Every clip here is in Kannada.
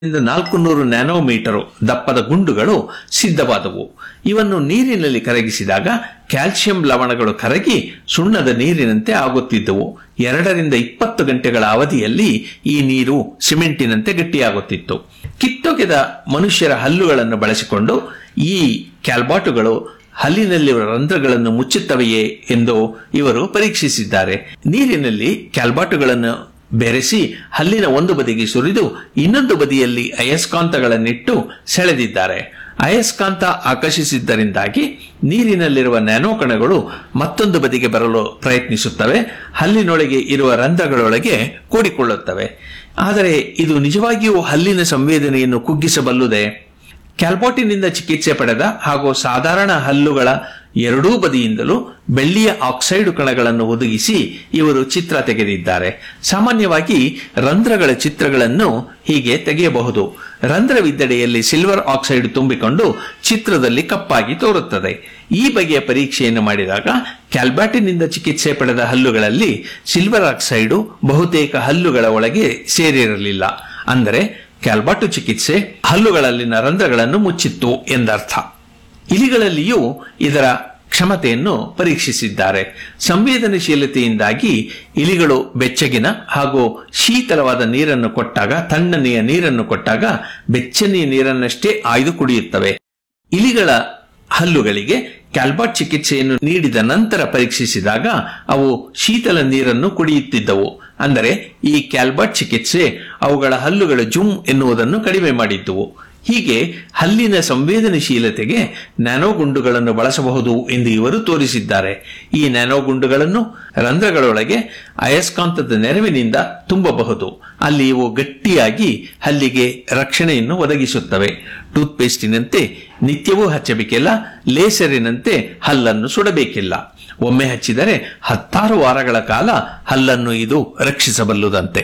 ಇಂದ ನಾಲ್ಕು ನೂರು ನ್ಯಾನೋಮೀಟರ್ ದಪ್ಪದ ಗುಂಡುಗಳು ಸಿದ್ಧವಾದವು ಇವನ್ನು ನೀರಿನಲ್ಲಿ ಕರಗಿಸಿದಾಗ ಕ್ಯಾಲ್ಸಿಯಂ ಲವಣಗಳು ಕರಗಿ ಸುಣ್ಣದ ನೀರಿನಂತೆ ಆಗುತ್ತಿದ್ದವು ಎರಡರಿಂದ ಇಪ್ಪತ್ತು ಗಂಟೆಗಳ ಅವಧಿಯಲ್ಲಿ ಈ ನೀರು ಸಿಮೆಂಟಿನಂತೆ ಗಟ್ಟಿಯಾಗುತ್ತಿತ್ತು ಕಿತ್ತೊಗೆದ ಮನುಷ್ಯರ ಹಲ್ಲುಗಳನ್ನು ಬಳಸಿಕೊಂಡು ಈ ಕ್ಯಾಲ್ಬಾಟುಗಳು ಹಲ್ಲಿನಲ್ಲಿರುವ ರಂಧ್ರಗಳನ್ನು ಮುಚ್ಚುತ್ತವೆಯೇ ಎಂದು ಇವರು ಪರೀಕ್ಷಿಸಿದ್ದಾರೆ ನೀರಿನಲ್ಲಿ ಕ್ಯಾಲ್ಬಾಟುಗಳನ್ನು ಬೆರೆಸಿ ಹಲ್ಲಿನ ಒಂದು ಬದಿಗೆ ಸುರಿದು ಇನ್ನೊಂದು ಬದಿಯಲ್ಲಿ ಅಯಸ್ಕಾಂತಗಳನ್ನಿಟ್ಟು ಸೆಳೆದಿದ್ದಾರೆ ಅಯಸ್ಕಾಂತ ಆಕರ್ಷಿಸಿದ್ದರಿಂದಾಗಿ ನೀರಿನಲ್ಲಿರುವ ನ್ಯಾನೋ ಕಣಗಳು ಮತ್ತೊಂದು ಬದಿಗೆ ಬರಲು ಪ್ರಯತ್ನಿಸುತ್ತವೆ ಹಲ್ಲಿನೊಳಗೆ ಇರುವ ರಂಧ್ರಗಳೊಳಗೆ ಕೂಡಿಕೊಳ್ಳುತ್ತವೆ ಆದರೆ ಇದು ನಿಜವಾಗಿಯೂ ಹಲ್ಲಿನ ಸಂವೇದನೆಯನ್ನು ಕುಗ್ಗಿಸಬಲ್ಲುದೇ ಕ್ಯಾಲ್ಬೋಟಿನಿಂದ ಚಿಕಿತ್ಸೆ ಪಡೆದ ಹಾಗೂ ಸಾಧಾರಣ ಹಲ್ಲುಗಳ ಎರಡೂ ಬದಿಯಿಂದಲೂ ಬೆಳ್ಳಿಯ ಆಕ್ಸೈಡ್ ಕಣಗಳನ್ನು ಒದಗಿಸಿ ಇವರು ಚಿತ್ರ ತೆಗೆದಿದ್ದಾರೆ ಸಾಮಾನ್ಯವಾಗಿ ರಂಧ್ರಗಳ ಚಿತ್ರಗಳನ್ನು ಹೀಗೆ ತೆಗೆಯಬಹುದು ರಂಧ್ರವಿದ್ದಡೆಯಲ್ಲಿ ಸಿಲ್ವರ್ ಆಕ್ಸೈಡ್ ತುಂಬಿಕೊಂಡು ಚಿತ್ರದಲ್ಲಿ ಕಪ್ಪಾಗಿ ತೋರುತ್ತದೆ ಈ ಬಗೆಯ ಪರೀಕ್ಷೆಯನ್ನು ಮಾಡಿದಾಗ ಕ್ಯಾಲ್ಬ್ಯಾಟಿನಿಂದ ಚಿಕಿತ್ಸೆ ಪಡೆದ ಹಲ್ಲುಗಳಲ್ಲಿ ಸಿಲ್ವರ್ ಆಕ್ಸೈಡು ಬಹುತೇಕ ಹಲ್ಲುಗಳ ಒಳಗೆ ಸೇರಿರಲಿಲ್ಲ ಅಂದರೆ ಕ್ಯಾಲ್ಬಾಟು ಚಿಕಿತ್ಸೆ ಹಲ್ಲುಗಳಲ್ಲಿನ ರಂಧ್ರಗಳನ್ನು ಮುಚ್ಚಿತ್ತು ಎಂದರ್ಥ ಇಲಿಗಳಲ್ಲಿಯೂ ಇದರ ಕ್ಷಮತೆಯನ್ನು ಪರೀಕ್ಷಿಸಿದ್ದಾರೆ ಸಂವೇದನಶೀಲತೆಯಿಂದಾಗಿ ಇಲಿಗಳು ಬೆಚ್ಚಗಿನ ಹಾಗೂ ಶೀತಲವಾದ ನೀರನ್ನು ಕೊಟ್ಟಾಗ ತಣ್ಣನೆಯ ನೀರನ್ನು ಕೊಟ್ಟಾಗ ಬೆಚ್ಚನೆಯ ನೀರನ್ನಷ್ಟೇ ಆಯ್ದು ಕುಡಿಯುತ್ತವೆ ಇಲಿಗಳ ಹಲ್ಲುಗಳಿಗೆ ಕ್ಯಾಲ್ಬಾಟ್ ಚಿಕಿತ್ಸೆಯನ್ನು ನೀಡಿದ ನಂತರ ಪರೀಕ್ಷಿಸಿದಾಗ ಅವು ಶೀತಲ ನೀರನ್ನು ಕುಡಿಯುತ್ತಿದ್ದವು ಅಂದರೆ ಈ ಕ್ಯಾಲ್ಬಾಟ್ ಚಿಕಿತ್ಸೆ ಅವುಗಳ ಹಲ್ಲುಗಳ ಜುಮ್ ಎನ್ನುವುದನ್ನು ಕಡಿಮೆ ಮಾಡಿದ್ದುವು ಹೀಗೆ ಹಲ್ಲಿನ ಸಂವೇದನಶೀಲತೆಗೆ ನ್ಯಾನೋ ಗುಂಡುಗಳನ್ನು ಬಳಸಬಹುದು ಎಂದು ಇವರು ತೋರಿಸಿದ್ದಾರೆ ಈ ನ್ಯಾನೋ ಗುಂಡುಗಳನ್ನು ರಂಧ್ರಗಳೊಳಗೆ ಅಯಸ್ಕಾಂತದ ನೆರವಿನಿಂದ ತುಂಬಬಹುದು ಅಲ್ಲಿ ಇವು ಗಟ್ಟಿಯಾಗಿ ಹಲ್ಲಿಗೆ ರಕ್ಷಣೆಯನ್ನು ಒದಗಿಸುತ್ತವೆ ಟೂತ್ಪೇಸ್ಟಿನಂತೆ ನಿತ್ಯವೂ ಹಚ್ಚಬೇಕಿಲ್ಲ ಲೇಸರಿನಂತೆ ಹಲ್ಲನ್ನು ಸುಡಬೇಕಿಲ್ಲ ಒಮ್ಮೆ ಹಚ್ಚಿದರೆ ಹತ್ತಾರು ವಾರಗಳ ಕಾಲ ಹಲ್ಲನ್ನು ಇದು ರಕ್ಷಿಸಬಲ್ಲುದಂತೆ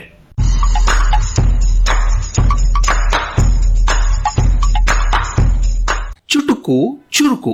ಚುಟುಕು ಚುರುಕು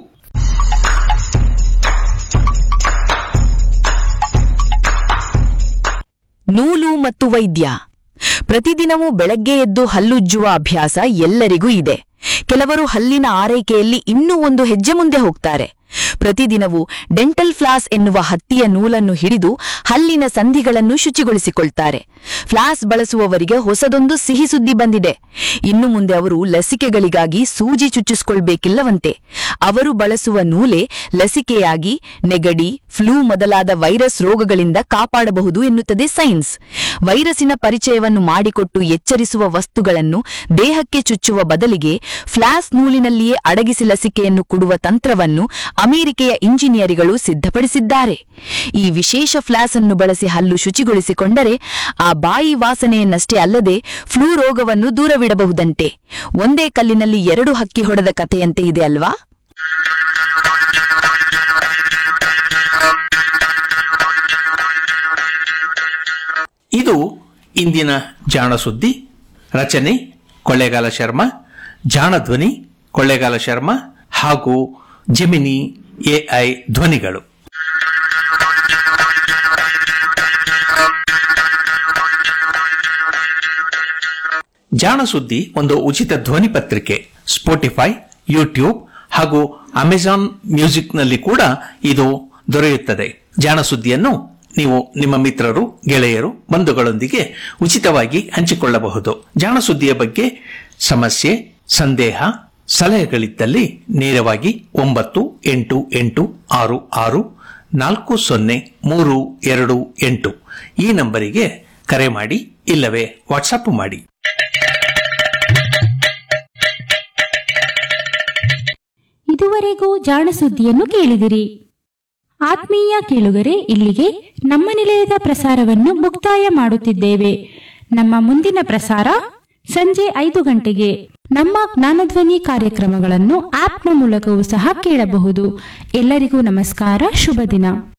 ನೂಲು ಮತ್ತು ವೈದ್ಯ ಪ್ರತಿದಿನವೂ ಬೆಳಗ್ಗೆ ಎದ್ದು ಹಲ್ಲುಜ್ಜುವ ಅಭ್ಯಾಸ ಎಲ್ಲರಿಗೂ ಇದೆ ಕೆಲವರು ಹಲ್ಲಿನ ಆರೈಕೆಯಲ್ಲಿ ಇನ್ನೂ ಒಂದು ಹೆಜ್ಜೆ ಮುಂದೆ ಹೋಗ್ತಾರೆ ಪ್ರತಿದಿನವೂ ಡೆಂಟಲ್ ಫ್ಲಾಸ್ ಎನ್ನುವ ಹತ್ತಿಯ ನೂಲನ್ನು ಹಿಡಿದು ಹಲ್ಲಿನ ಸಂಧಿಗಳನ್ನು ಶುಚಿಗೊಳಿಸಿಕೊಳ್ತಾರೆ ಫ್ಲಾಸ್ ಬಳಸುವವರಿಗೆ ಹೊಸದೊಂದು ಸಿಹಿ ಸುದ್ದಿ ಬಂದಿದೆ ಇನ್ನು ಮುಂದೆ ಅವರು ಲಸಿಕೆಗಳಿಗಾಗಿ ಸೂಜಿ ಚುಚ್ಚಿಸಿಕೊಳ್ಬೇಕಿಲ್ಲವಂತೆ ಅವರು ಬಳಸುವ ನೂಲೆ ಲಸಿಕೆಯಾಗಿ ನೆಗಡಿ ಫ್ಲೂ ಮೊದಲಾದ ವೈರಸ್ ರೋಗಗಳಿಂದ ಕಾಪಾಡಬಹುದು ಎನ್ನುತ್ತದೆ ಸೈನ್ಸ್ ವೈರಸಿನ ಪರಿಚಯವನ್ನು ಮಾಡಿಕೊಟ್ಟು ಎಚ್ಚರಿಸುವ ವಸ್ತುಗಳನ್ನು ದೇಹಕ್ಕೆ ಚುಚ್ಚುವ ಬದಲಿಗೆ ಫ್ಲಾಸ್ ನೂಲಿನಲ್ಲಿಯೇ ಅಡಗಿಸಿ ಲಸಿಕೆಯನ್ನು ಕೊಡುವ ತಂತ್ರವನ್ನು ಅಮೆರಿಕೆಯ ಇಂಜಿನಿಯರಿಗಳು ಸಿದ್ಧಪಡಿಸಿದ್ದಾರೆ ಈ ವಿಶೇಷ ಫ್ಲಾಸ್ ಅನ್ನು ಬಳಸಿ ಹಲ್ಲು ಶುಚಿಗೊಳಿಸಿಕೊಂಡರೆ ಆ ಬಾಯಿ ವಾಸನೆಯನ್ನಷ್ಟೇ ಅಲ್ಲದೆ ಫ್ಲೂ ರೋಗವನ್ನು ದೂರವಿಡಬಹುದಂತೆ ಒಂದೇ ಕಲ್ಲಿನಲ್ಲಿ ಎರಡು ಹಕ್ಕಿ ಹೊಡೆದ ಕಥೆಯಂತೆ ಇದೆ ಅಲ್ವಾ ಇದು ಇಂದಿನ ಜಾಣ ಸುದ್ದಿ ರಚನೆ ಕೊಳ್ಳೇಗಾಲ ಶರ್ಮಾ ಜಾಣ ಧ್ವನಿ ಕೊಳ್ಳೇಗಾಲ ಶರ್ಮಾ ಹಾಗೂ ಜೆಮಿನಿ ಎಐ ಧ್ವನಿಗಳು ಜಾಣ ಸುದ್ದಿ ಒಂದು ಉಚಿತ ಧ್ವನಿ ಪತ್ರಿಕೆ ಸ್ಪೋಟಿಫೈ ಯೂಟ್ಯೂಬ್ ಹಾಗೂ ಅಮೆಜಾನ್ ಮ್ಯೂಸಿಕ್ನಲ್ಲಿ ಕೂಡ ಇದು ದೊರೆಯುತ್ತದೆ ಜಾಣ ಸುದ್ದಿಯನ್ನು ನೀವು ನಿಮ್ಮ ಮಿತ್ರರು ಗೆಳೆಯರು ಬಂಧುಗಳೊಂದಿಗೆ ಉಚಿತವಾಗಿ ಹಂಚಿಕೊಳ್ಳಬಹುದು ಜಾಣ ಸುದ್ದಿಯ ಬಗ್ಗೆ ಸಮಸ್ಯೆ ಸಂದೇಹ ಸಲಹೆಗಳಿದ್ದಲ್ಲಿ ನೇರವಾಗಿ ಒಂಬತ್ತು ಎಂಟು ಎಂಟು ಆರು ಆರು ನಾಲ್ಕು ಸೊನ್ನೆ ಮೂರು ಎರಡು ಎಂಟು ಈ ನಂಬರಿಗೆ ಕರೆ ಮಾಡಿ ಇಲ್ಲವೇ ವಾಟ್ಸಪ್ ಮಾಡಿ ಇದುವರೆಗೂ ಜಾಣ ಸುದ್ದಿಯನ್ನು ಕೇಳಿದಿರಿ ಆತ್ಮೀಯ ಕೇಳುಗರೆ ಇಲ್ಲಿಗೆ ನಮ್ಮ ನಿಲಯದ ಪ್ರಸಾರವನ್ನು ಮುಕ್ತಾಯ ಮಾಡುತ್ತಿದ್ದೇವೆ ನಮ್ಮ ಮುಂದಿನ ಪ್ರಸಾರ ಸಂಜೆ ಐದು ಗಂಟೆಗೆ ನಮ್ಮ ಜ್ಞಾನಧ್ವನಿ ಕಾರ್ಯಕ್ರಮಗಳನ್ನು ಆಪ್ನ ಮೂಲಕವೂ ಸಹ ಕೇಳಬಹುದು ಎಲ್ಲರಿಗೂ ನಮಸ್ಕಾರ ಶುಭ ದಿನ